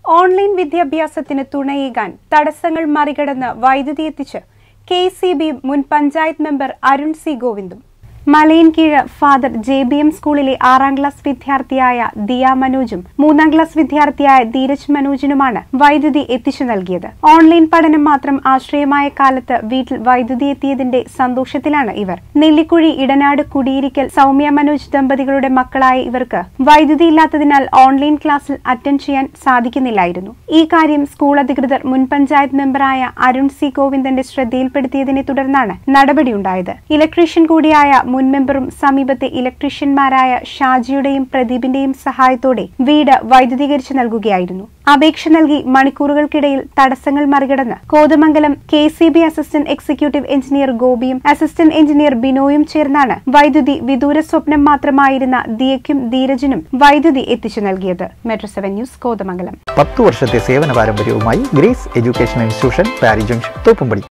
online വിദ്യാഭ്യാസത്തിന് തുണയേകാൻ തടസ്സങ്ങൾ മറികടന്ന് വൈദ്യുതി എത്തിച്ച് കെ സി ബി മുൻ പഞ്ചായത്ത് മെമ്പർ അരുൺ സി ഗോവിന്ദും Malayinkeezh father J B M സ്കൂളിലെ ആറാം ക്ലാസ് വിദ്യാർത്ഥിയായ ദിയ മനോജും മൂന്നാം ക്ലാസ് വിദ്യാർത്ഥിയായ ധീരജ് മനോജിനുമാണ് വൈദ്യുതി എത്തിച്ചു നൽകിയത് ഓൺലൈൻ പഠനം മാത്രം ആശ്രയമായ കാലത്ത് വീട്ടിൽ വൈദ്യുതി എത്തിയതിന്റെ സന്തോഷത്തിലാണ് ഇവർ നെല്ലിക്കുഴി ഇടനാട് കുടിയിരിക്കൽ സൗമ്യ മനോജ് ദമ്പതികളുടെ മക്കളായ ഇവർക്ക് വൈദ്യുതി ഇല്ലാത്തതിനാൽ ഓൺലൈൻ ക്ലാസ്സിൽ അറ്റൻഡ് ചെയ്യാൻ സാധിക്കുന്നില്ലായിരുന്നു ഈ കാര്യം സ്കൂൾ അധികൃതർ മുൻ പഞ്ചായത്ത് മെമ്പറായ അരുൺ സി ഗോവിന്ദന്റെ ശ്രദ്ധയിൽപ്പെടുത്തിയതിനെ തുടർന്നാണ് നടപടിയുണ്ടായത് ഇലക്ട്രീഷ്യൻ കൂടിയായ മുൻ മെമ്പറും സമീപത്തെ ഇലക്ട്രീഷ്യന്മാരായ ഷാജിയുടെയും പ്രദീപിന്റെയും സഹായത്തോടെ വീട് വൈദ്യുതീകരിച്ചു നൽകുകയായിരുന്നു അപേക്ഷ നൽകി മണിക്കൂറുകൾക്കിടയിൽ തടസ്സങ്ങൾ മറികടന്ന് Kothamangalam K C B assistant executive engineer ഗോപിയും അസിസ്റ്റന്റ് എഞ്ചിനീയർ ബിനോയും ചേർന്നാണ് വൈദ്യുതി വിദൂര സ്വപ്നം മാത്രമായിരുന്ന ദിയയ്ക്കും ധീരജിനും വൈദ്യുതി എത്തിച്ചു നൽകിയത് മെട്രോ സെവൻ ന്യൂസ് കോതമംഗലം പത്തു വർഷത്തെ സേവന പാരമ്പര്യവുമായി grace education institution Pari junction Thoppumpady